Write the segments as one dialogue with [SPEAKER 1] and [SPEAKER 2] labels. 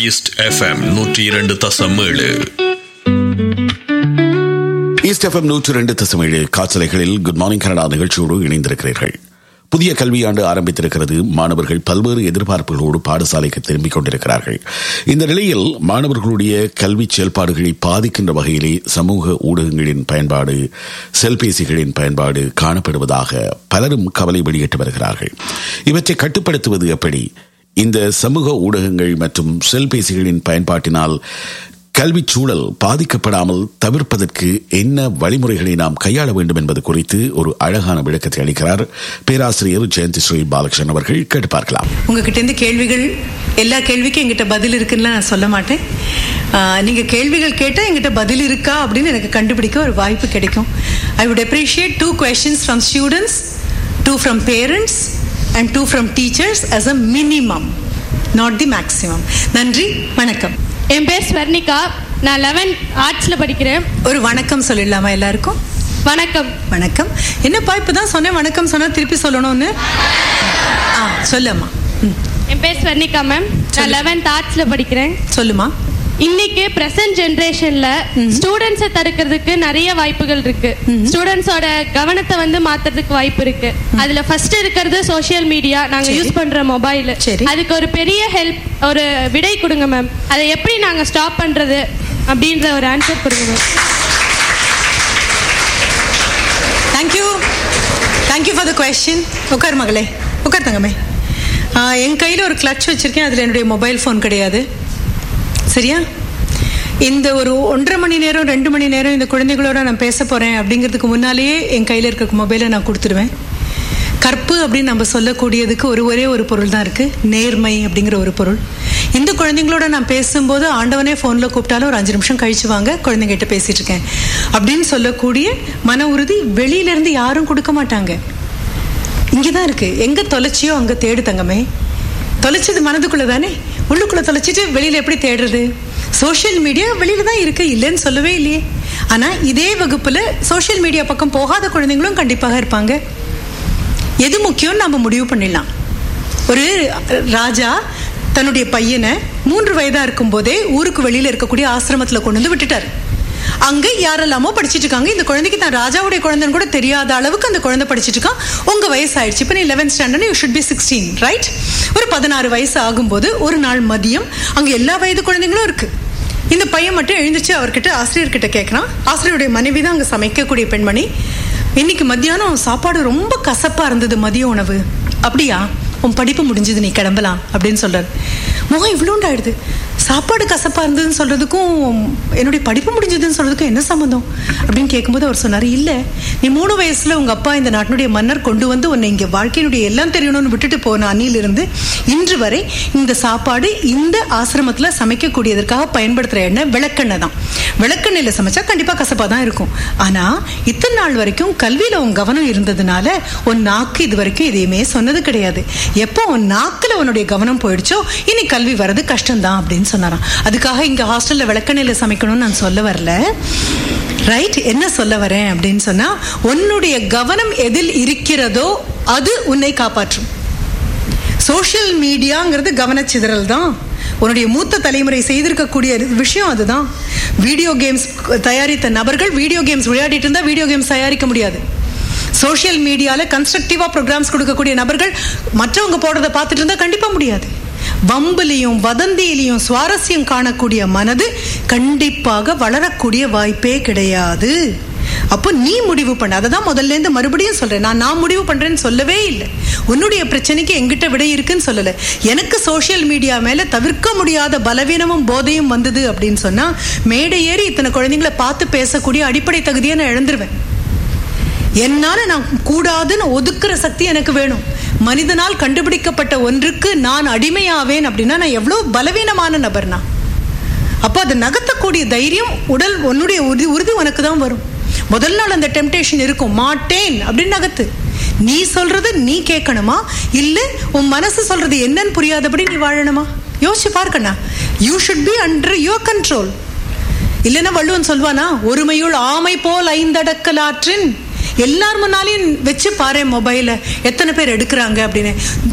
[SPEAKER 1] East FM நூற்றி இரண்டு தசம் ஏழு
[SPEAKER 2] ஈஸ்ட் எஃப்எம் நூற்று ரெண்டு தசமேழு காற்றலைகளில் குட் மார்னிங் கனடா நிகழ்ச்சியோடு இணைந்திருக்கிறீர்கள் புதிய கல்வியாண்டு ஆரம்பித்திருக்கிறது மாணவர்கள் பல்வேறு எதிர்பார்ப்புகளோடு பாடசாலைக்கு திரும்பிக் கொண்டிருக்கிறார்கள் இந்த நிலையில் மாணவர்களுடைய கல்வி செயல்பாடுகளை பாதிக்கின்ற வகையிலே சமூக ஊடகங்களின் பயன்பாடு செல்பேசிகளின் பயன்பாடு காணப்படுவதாக பலரும் கவலை வெளியிட்டு வருகிறார்கள் இவற்றை கட்டுப்படுத்துவது எப்படி இந்த சமூக ஊடகங்கள் மற்றும் செல்பேசிகளின் பயன்பாட்டினால் கல்விச் சூழல் பாதிக்கப்படாமல் தவிர்ப்பதற்கு என்ன வழிமுறைகளை நாம் கையாள வேண்டும் என்பது குறித்து ஒரு அழகான விளக்கத்தை அளிக்கிறார் பேராசிரியர் ஜெயந்தி ஸ்ரீ பாலகிருஷ்ணன் அவர்கள் கேட்டு பார்க்கலாம்
[SPEAKER 3] உங்ககிட்ட இருந்து கேள்விகள் எல்லா கேள்விக்கும் எங்கிட்ட பதில் இருக்குன்னு நான் சொல்ல மாட்டேன் ஆஹ், நீங்க கேள்விகள் கேட்டால் எங்கிட்ட பதில் இருக்கா அப்படின்னு எனக்கு கண்டுபிடிக்க ஒரு வாய்ப்பு கிடைக்கும் I would appreciate two questions from students two from parents and two from teachers as a minimum not the maximum நன்றி வணக்கம்
[SPEAKER 4] என் பேர் ஸ்வர்ணிகா நான் லெவன்த் ஆர்ட்ஸில் படிக்கிறேன்
[SPEAKER 3] ஒரு வணக்கம் சொல்லிடலாமா எல்லாருக்கும்
[SPEAKER 4] வணக்கம்
[SPEAKER 3] வணக்கம் என்னப்பா இப்பதான் சொன்னேன் வணக்கம் சொன்னா திருப்பி சொல்லணும்னு ஆ சொல்லம்மா ம்
[SPEAKER 4] என் பேர் ஸ்வர்ணிகா மேம் நான் லெவன்த் ஆர்ட்ஸில் படிக்கிறேன்
[SPEAKER 3] சொல்லுமா
[SPEAKER 4] இன்னைக்கு பிரசன்ட் ஜென்ரேஷன்ல ஸ்டூடெண்ட்ஸை தடுக்கிறதுக்கு நிறைய வாய்ப்புகள் இருக்கு ஸ்டூடெண்ட்ஸோட கவனத்தை வந்து மாத்துறதுக்கு வாய்ப்பு இருக்கு அதுல ஃபர்ஸ்ட் இருக்கிறது சோஷியல் மீடியா நாங்க
[SPEAKER 3] சரி.
[SPEAKER 4] யூஸ் பண்ற மொபைல்
[SPEAKER 3] சரி.
[SPEAKER 4] அதுக்கு ஒரு பெரிய ஹெல்ப் ஒரு விடை கொடுங்க மேம் அதை எப்படி நாங்க ஸ்டாப் பண்றது அப்படின்ற ஒரு ஆன்சர் கொடுங்க ma'am
[SPEAKER 3] thank you thank you for the question உட்கார் மகளே உட்கார் தங்கமே ஆ, என் கையில் ஒரு கிளட்ச் வச்சுருக்கேன் அதில் என்னுடைய மொபைல் ஃபோன் கிடையாது சரியா இந்த ஒரு ஒன்றரை மணி நேரம் ரெண்டு மணி நேரம் இந்த குழந்தைகளோட நான் பேச போகிறேன் அப்படிங்கிறதுக்கு முன்னாலேயே என் கையில் இருக்க மொபைலை நான் கொடுத்துருவேன் கற்பு அப்படின்னு நம்ம சொல்லக்கூடியதுக்கு ஒரு ஒரே ஒரு பொருள் தான் இருக்குது நேர்மை அப்படிங்கிற ஒரு பொருள் இந்த குழந்தைங்களோட நான் பேசும்போது ஆண்டவனே ஃபோனில் கூப்பிட்டாலும் ஒரு அஞ்சு நிமிஷம் கழிச்சு வாங்க குழந்தைங்கிட்ட பேசிட்டு இருக்கேன் அப்படின்னு சொல்லக்கூடிய மன உறுதி வெளியிலேருந்து யாரும் கொடுக்க மாட்டாங்க இங்கே தான் இருக்கு எங்கே தொலைச்சியோ அங்கே தேடு தங்கமே தொலைச்சது மனதுக்குள்ள தானே உள்ளுக்குள்ள தொலைச்சிட்டு வெளியில எப்படி தேடுறது சோஷியல் மீடியா வெளியில தான் இருக்கு இல்லைன்னு சொல்லவே இல்லையே ஆனா இதே வகுப்புல சோஷியல் மீடியா பக்கம் போகாத குழந்தைங்களும் கண்டிப்பாக இருப்பாங்க எது முக்கியம்னு நம்ம முடிவு பண்ணிடலாம் ஒரு ராஜா தன்னுடைய பையனை மூன்று வயதா இருக்கும் போதே ஊருக்கு வெளியில இருக்கக்கூடிய ஆசிரமத்துல கொண்டு வந்து விட்டுட்டாரு அங்க யாரெல்லாமோ படிச்சிட்டு இருக்காங்க இந்த குழந்தைக்கு தான் ராஜாவுடைய குழந்தைன்னு கூட தெரியாத அளவுக்கு அந்த குழந்தை படிச்சிட்டு இருக்கான் உங்க வயசு ஆயிடுச்சு இப்போ நீ eleventh standard you should be sixteen right ஒரு பதினாறு வயசு ஆகும்போது ஒரு நாள் மதியம் அங்க எல்லா வயது குழந்தைங்களும் இருக்கு இந்த பையன் மட்டும் எழுந்துச்சு அவர்கிட்ட ஆசிரியர்கிட்ட கேட்குறான் ஆசிரியருடைய மனைவி தான் அங்கே சமைக்கக்கூடிய பெண்மணி இன்னைக்கு மத்தியானம் சாப்பாடு ரொம்ப கசப்பா இருந்தது மதிய உணவு அப்படியா உன் படிப்பு முடிஞ்சது நீ கிளம்பலாம் அப்படின்னு சொல்றாரு முகம் இவ்வளோண்டாயிடுது சாப்பாடு கசப்பா இருந்ததுன்னு சொல்றதுக்கும் என்னுடைய படிப்பு முடிஞ்சதுன்னு சொல்றதுக்கும் என்ன சம்மந்தம் அப்படின்னு கேட்கும்போது அவர் சொன்னார் இல்லை நீ மூணு வயசுல உங்க அப்பா இந்த நாட்டினுடைய மன்னர் கொண்டு வந்து உன்னை இங்க வாழ்க்கையினுடைய எல்லாம் தெரியணும்னு விட்டுட்டு போன அன்னிலிருந்து இன்று வரை இந்த சாப்பாடு இந்த ஆசிரமத்துல சமைக்கக்கூடியதற்காக பயன்படுத்துற எண்ணெய் விளக்கெண்ணெய் தான் விளக்கெண்ணெயில சமைச்சா கண்டிப்பா கசப்பா தான் இருக்கும் ஆனா இத்தனை நாள் வரைக்கும் கல்வியில உன் கவனம் இருந்ததுனால உன் நாக்கு இது வரைக்கும் எதையுமே சொன்னது கிடையாது எப்போ உன் நாக்குல உன்னுடைய கவனம் போயிடுச்சோ இனி கல்வி வர்றது கஷ்டம்தான் அப்படின்னு சொன்னாராம் அதுக்காக இங்க ஹாஸ்டல்ல விளக்கெண்ணெயில சமைக்கணும்னு நான் சொல்ல வரல ரைட் என்ன சொல்ல வரேன் அப்படின்னு சொன்னா உன்னுடைய கவனம் எதில் இருக்கிறதோ அது உன்னை காப்பாற்றும் சோஷியல் மீடியாங்கிறது கவனச்சிதறல் தான் உன்னுடைய மூத்த தலைமுறை செய்திருக்கக்கூடிய விஷயம் அதுதான் வீடியோ கேம்ஸ் தயாரித்த நபர்கள் வீடியோ கேம்ஸ் விளையாடிட்டு இருந்தா வீடியோ கேம்ஸ் தயாரிக்க முடியாது சோஷியல் மீடியால கன்ஸ்ட்ரக்டிவா ப்ரோக்ராம்ஸ் கொடுக்கக்கூடிய நபர்கள் மற்றவங்க போடுறத பார்த்துட்டு இருந்தா கண்டிப்பா முடியாது வம்புலையும் வதந்தியிலையும் சுவாரஸ்யம் காணக்கூடிய மனது கண்டிப்பாக வளரக்கூடிய வாய்ப்பே கிடையாது அப்போ நீ முடிவு பண்ண அதை தான் முதல்ல இருந்து மறுபடியும் சொல்றேன் நான் நான் முடிவு பண்றேன்னு சொல்லவே இல்லை உன்னுடைய பிரச்சனைக்கு எங்கிட்ட விடை இருக்குன்னு சொல்லல எனக்கு சோஷியல் மீடியா மேல தவிர்க்க முடியாத பலவீனமும் போதையும் வந்தது அப்படின்னு சொன்னா மேடை ஏறி இத்தனை குழந்தைங்களை பார்த்து பேசக்கூடிய அடிப்படை தகுதியை நான் இழந்துருவேன் என்னால நான் கூடாதுன்னு ஒதுக்குற சக்தி எனக்கு வேணும் மனிதனால் கண்டுபிடிக்கப்பட்ட ஒன்றுக்கு நான் அடிமையாவேன் அப்படின்னா நான் எவ்வளவு பலவீனமான நபர்னா அப்போ அதை நகர்த்தக்கூடிய தைரியம் உடல் உன்னுடைய உறுதி உறுதி உனக்கு தான் வரும் முதல் நாள் அந்த டெம்டேஷன் இருக்கும் மாட்டேன் அப்படின்னு நகர்த்து நீ சொல்றது நீ கேட்கணுமா இல்ல உன் மனசு சொல்றது என்னன்னு புரியாதபடி நீ வாழணுமா யோசிச்சு பார்க்கண்ணா you should be under your control இல்லைன்னா வள்ளுவன் சொல்வானா ஒருமையுள் ஆமை போல் ஐந்தடக்கலாற்றின் எல்லார் முன்னாலையும் வச்சு பாரு மொபைல எத்தனை பேர் எடுக்கிறாங்க அப்படின்னு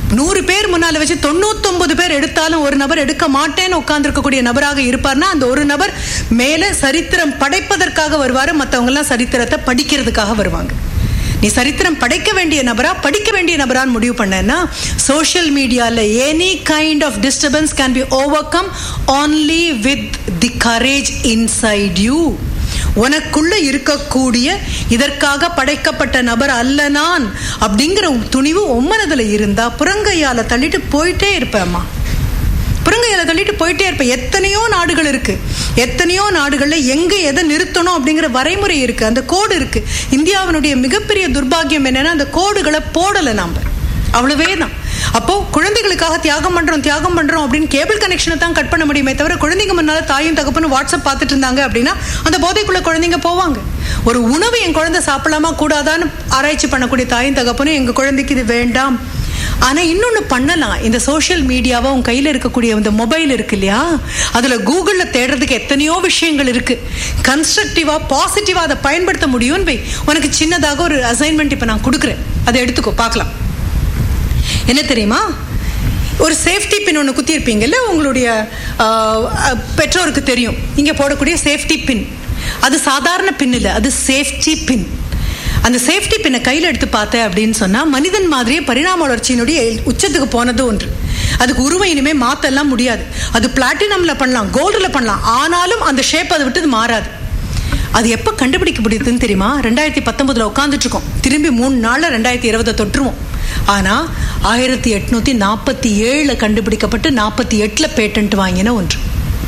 [SPEAKER 3] நூறு பேர் முன்னால வச்சு தொண்ணூத்தொன்பது பேர் எடுத்தாலும் ஒரு நபர் எடுக்க மாட்டேன்னு உட்கார்ந்துருக்கக்கூடிய நபராக இருப்பார்னா அந்த ஒரு நபர் மேல சரித்திரம் படைப்பதற்காக வருவாரு மற்றவங்க எல்லாம் சரித்திரத்தை படிக்கிறதுக்காக வருவாங்க நீ சரித்திரம் படைக்க வேண்டிய நபரா படிக்க வேண்டிய நபரான்னு முடிவு பண்ணேன்னா சோஷியல் மீடியால any kind of disturbance can be overcome only with the courage inside you உனக்குள்ள இருக்கக்கூடிய இதற்காக படைக்கப்பட்ட நபர் அல்ல நான் அப்படிங்கிற துணிவு உம்மனதுல இருந்தா புறங்கையால தள்ளிட்டு போயிட்டே இருப்பேம்மா புறங்கையால தள்ளிட்டு போயிட்டே இருப்பேன் எத்தனையோ நாடுகள் இருக்கு எத்தனையோ நாடுகள்ல எங்க எதை நிறுத்தணும் அப்படிங்கிற வரைமுறை இருக்கு அந்த கோடு இருக்கு இந்தியாவினுடைய மிகப்பெரிய துர்பாகியம் என்னன்னா அந்த கோடுகளை போடல நாம அவ்வளவே தான் அப்போ குழந்தைகளுக்காக தியாகம் பண்றோம் தியாகம் பண்றோம் அப்படின்னு கேபிள் கனெக்ஷனை தான் கட் பண்ண முடியுமே தவிர குழந்தைங்க முன்னால தாயும் தகப்பனும் வாட்ஸ்அப் பார்த்துட்டு இருந்தாங்க அப்படின்னா அந்த போதைக்குள்ள குழந்தைங்க போவாங்க ஒரு உணவு என் குழந்தை சாப்பிடலாமா கூடாதான்னு ஆராய்ச்சி பண்ணக்கூடிய தாயும் தகப்பனும் எங்க குழந்தைக்கு இது வேண்டாம் ஆனா இன்னொன்னு பண்ணலாம் இந்த சோஷியல் மீடியாவை உன் கையில இருக்கக்கூடிய இந்த மொபைல் இருக்கு இல்லையா அதுல கூகுள்ல தேடுறதுக்கு எத்தனையோ விஷயங்கள் இருக்கு கன்ஸ்ட்ரக்டிவா பாசிட்டிவா அதை பயன்படுத்த முடியும்னு வை உனக்கு சின்னதாக ஒரு அசைன்மெண்ட் இப்ப நான் கொடுக்குறேன் அதை எடுத்துக்கோ பார்க்கலாம் என்ன தெரியுமா ஒரு சேஃப்டி பின் ஒன்று குத்தியிருப்பீங்கல்ல உங்களுடைய ஆஹ், அஹ், பெற்றோருக்கு தெரியும் இங்கே போடக்கூடிய சேஃப்டி பின் அது சாதாரண பின் இல்லை அது சேஃப்டி பின் அந்த சேஃப்டி பின்னை கையில் எடுத்து பார்த்தேன் அப்படின்னு சொன்னால் மனிதன் மாதிரியே பரிணாம வளர்ச்சியினுடைய உச்சத்துக்கு போனது ஒன்று அதுக்கு உருவம் இனிமே மாத்தெல்லாம் முடியாது அது பிளாட்டினம்ல பண்ணலாம் கோல்டில் பண்ணலாம் ஆனாலும் அந்த ஷேப் அதை விட்டு அது மாறாது அது எப்போ கண்டுபிடிக்க முடியுதுன்னு தெரியுமா ரெண்டாயிரத்தி பத்தொன்பதுல உட்காந்துட்டு இருக்கோம் திரும்பி மூணு நாள்ல ரெண்டாயிரத்தி இருபதை தொற்றுவோம் ஆனா ஆயிரத்தி எட்நூத்தி நாற்பத்தி ஏழுல கண்டுபிடிக்கப்பட்டு நாற்பத்தி எட்டுல பேட்டன்ட் வாங்கின ஒன்று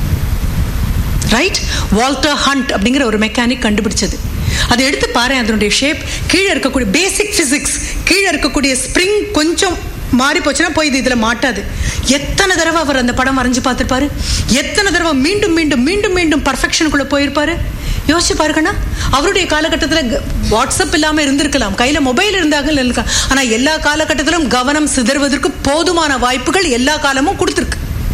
[SPEAKER 3] ரைட் வால்டர் ஹண்ட் அப்படிங்கிற ஒரு மெக்கானிக் கண்டுபிடிச்சது அதை எடுத்து பாரு அதனுடைய ஷேப் கீழே இருக்கக்கூடிய பேசிக் பிசிக்ஸ் கீழே இருக்கக்கூடிய ஸ்ப்ரிங் கொஞ்சம் மாறி போச்சுன்னா போய் இது இதுல மாட்டாது எத்தனை தடவை அவர் அந்த படம் வரைஞ்சு பார்த்திருப்பாரு எத்தனை தடவை மீண்டும் மீண்டும் மீண்டும் மீண்டும் பர்ஃபெக்ஷனுக்குள்ள போயிருப்பாரு யோசிச்சு பாருங்கண்ணா அவருடைய காலகட்டத்தில் வாட்ஸ்அப் இல்லாம இருந்திருக்கலாம் கையில மொபைல் இருந்தாங்க இருக்கலாம் ஆனா எல்லா காலகட்டத்திலும் கவனம் சிதறுவதற்கு போதுமான வாய்ப்புகள் எல்லா காலமும் கொடுத்துருக்கு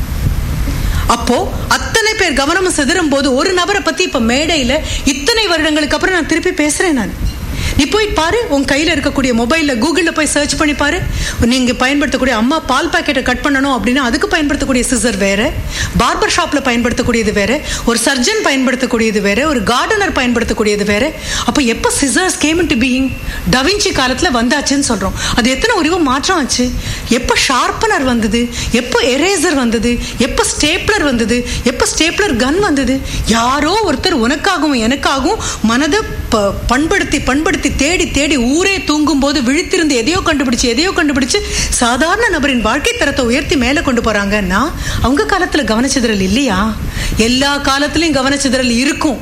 [SPEAKER 3] அப்போ அத்தனை பேர் கவனமும் சிதறும் போது ஒரு நபரை பத்தி இப்ப மேடையில இத்தனை வருடங்களுக்கு அப்புறம் நான் திருப்பி பேசுறேன் நான் நீ போய் பாரு உன் கையில இருக்கக்கூடிய மொபைல்ல கூகுள்ல போய் சர்ச் பண்ணி பாரு நீங்க பயன்படுத்தக்கூடிய அம்மா பால் பாக்கெட்டை கட் பண்ணணும் அப்படின்னா அதுக்கு பயன்படுத்தக்கூடிய சிசர் வேற பார்பர் ஷாப்ல பயன்படுத்தக்கூடியது வேற ஒரு சர்ஜன் பயன்படுத்தக்கூடியது வேற ஒரு கார்டனர் பயன்படுத்தக்கூடியது வேற அப்ப எப்ப scissors came to being da Vinci காலத்துல வந்தாச்சுன்னு சொல்றோம் அது எத்தனை உரிவு மாற்றம் ஆச்சு எப்ப ஷார்ப்பனர் வந்தது எப்போ எரேசர் வந்தது எப்போ ஸ்டேப்லர் வந்தது எப்போ ஸ்டேப்லர் கன் வந்தது யாரோ ஒருத்தர் உனக்காகவும் எனக்காகவும் மனதை ப- பண்படுத்தி பண்படுத்தி தேடி தேடி ஊரே தூங்கும் போது விழித்திருந்து எதையோ கண்டுபிடிச்சு எதையோ கண்டுபிடிச்சு சாதாரண நபரின் வாழ்க்கை தரத்தை உயர்த்தி மேலே கொண்டு போறாங்கன்னா அவங்க காலத்துல கவனச்சிதறல் இல்லையா எல்லா காலத்திலயும் கவனச்சிதறல் இருக்கும்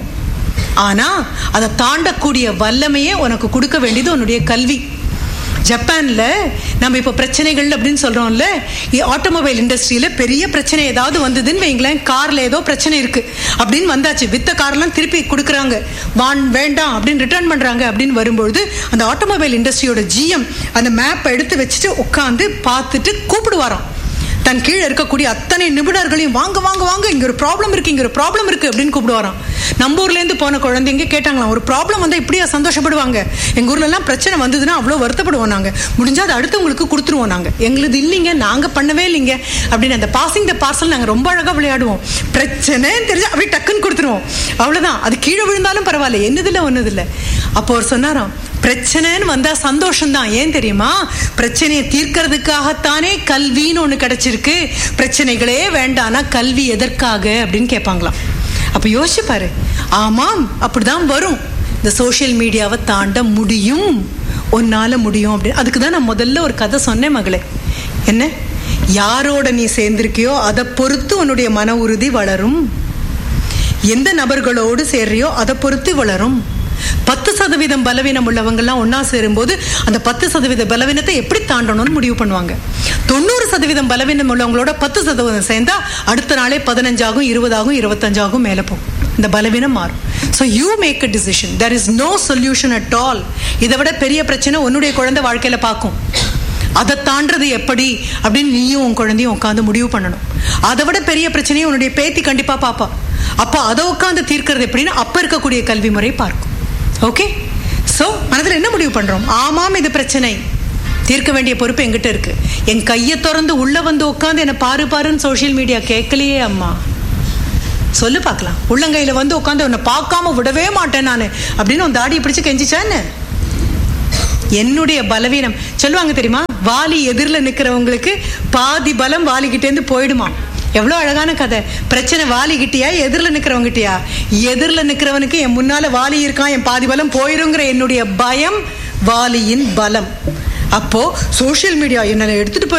[SPEAKER 3] ஆனா அதை தாண்டக்கூடிய வல்லமையே உனக்கு கொடுக்க வேண்டியது உன்னுடைய கல்வி ஜப்பான்ல நம்ம இப்போ பிரச்சனைகள் அப்படின்னு சொல்றோம்ல ஆட்டோமொபைல் இண்டஸ்ட்ரியில பெரிய பிரச்சனை ஏதாவது வந்ததுன்னு வைங்களேன் கார்ல ஏதோ பிரச்சனை இருக்கு அப்படின்னு வந்தாச்சு வித்த கார்லாம் திருப்பி கொடுக்குறாங்க வான் வேண்டாம் அப்படின்னு ரிட்டர்ன் பண்றாங்க அப்படின்னு வரும்பொழுது அந்த ஆட்டோமொபைல் இண்டஸ்ட்ரியோட ஜிஎம் அந்த மேப்பை எடுத்து வச்சுட்டு உட்காந்து பார்த்துட்டு கூப்பிடுவாராம் தன் கீழே இருக்கக்கூடிய அத்தனை நிபுணர்களையும் வாங்க வாங்க வாங்க இங்க ஒரு ப்ராப்ளம் இருக்கு இங்க ஒரு ப்ராப்ளம் இருக்கு அப்படின்னு கூப்பிடுவாராம் நம்ம ஊர்ல இருந்து போன குழந்தைங்க கேட்டாங்களாம் ஒரு ப்ராப்ளம் வந்தா இப்படியா சந்தோஷப்படுவாங்க எங்க ஊர்ல எல்லாம் பிரச்சனை வந்ததுன்னா அவ்வளவு வருத்தப்படுவோம் நாங்க முடிஞ்சா அது அடுத்தவங்களுக்கு கொடுத்துருவோம் நாங்க எங்களுது இல்லைங்க நாங்க பண்ணவே இல்லைங்க அப்படின்னு அந்த பாசிங் த பார்சல் நாங்க ரொம்ப அழகா விளையாடுவோம் பிரச்சனைன்னு தெரிஞ்சா அப்படியே டக்குன்னு கொடுத்துருவோம் அவ்வளவுதான் அது கீழே விழுந்தாலும் பரவாயில்ல என்னதில்ல ஒன்னதில்ல அப்போ அவர் சொன்னாராம் பிரச்சனைன்னு வந்தா சந்தோஷம் தான் ஏன் தெரியுமா பிரச்சனையை தீர்க்கறதுக்காகத்தானே கல்வின்னு ஒண்ணு கிடைச்சிருக்கு பிரச்சனைகளே வேண்டானா கல்வி எதற்காக அப்படின்னு கேட்பாங்களாம் அப்ப யோசிச்சு பாரு ஆமாம் அப்படிதான் வரும் இந்த சோஷியல் மீடியாவை தாண்ட முடியும் உன்னால முடியும் அப்படின்னு அதுக்கு தான் நான் முதல்ல ஒரு கதை சொன்னேன் மகளே என்ன யாரோட நீ சேர்ந்திருக்கியோ அதை பொறுத்து உன்னுடைய மன உறுதி வளரும் எந்த நபர்களோடு சேர்றியோ அதை பொறுத்து வளரும் பத்து சதவீதம் பலவீனம் உள்ளவங்கெல்லாம் ஒண்ணா சேரும்போது அந்த பத்து சதவீத பலவீனத்தை எப்படி தாண்டணும்னு முடிவு பண்ணுவாங்க தொண்ணூறு சதவீதம் பலவீனம் உள்ளவங்களோட பத்து சதவீதம் சேர்ந்தா அடுத்த நாளே பதினஞ்சாகும் இருபதாகும் இருபத்தஞ்சாகும் மேலே போகும் இந்த பலவீனம் மாறும் so you make a decision there is no solution at all இதை விட பெரிய பிரச்சனை உன்னுடைய குழந்தை வாழ்க்கையில பார்க்கும் அதை தாண்டது எப்படி அப்படின்னு நீயும் உன் குழந்தையும் உட்காந்து முடிவு பண்ணணும் அதை விட பெரிய பிரச்சனையை உன்னுடைய பேத்தி கண்டிப்பா பாப்பா அப்ப அதை உட்காந்து தீர்க்கிறது எப்படின்னு அப்ப இருக்கக்கூடிய கல்வி முறை பார்க்கும் ஓகே சோ மனதில் என்ன முடிவு பண்றோம் ஆமாம் இது பிரச்சனை தீர்க்க வேண்டிய பொறுப்பு என்கிட்ட இருக்கு என் கையை திறந்து உள்ள வந்து உட்காந்து என்னை பாரு பாருன்னு சோஷியல் மீடியா கேட்கலையே அம்மா சொல்லு பார்க்கலாம் உள்ளங்கையில வந்து உட்காந்து உன்னை பார்க்காம விடவே மாட்டேன் நான் அப்படின்னு உன் தாடியை பிடிச்சு கெஞ்சிச்சா என்ன என்னுடைய பலவீனம் சொல்லுவாங்க தெரியுமா வாலி எதிரில் நிற்கிறவங்களுக்கு பாதி பலம் வாலிக்கிட்டேருந்து போயிடுமா எவ்வளோ அழகான கதை பிரச்சனை வாலிக்கிட்டியா எதிரில் நிற்கிறவங்கிட்டியா எதிரில் நிற்கிறவனுக்கு என் முன்னால வாலி இருக்கான் என் பாதி பலம் போயிருங்கிற என்னுடைய பயம் வாலியின் பலம் அப்போ சோஷியல் மீடியா என்ன எடுத்துட்டு போய்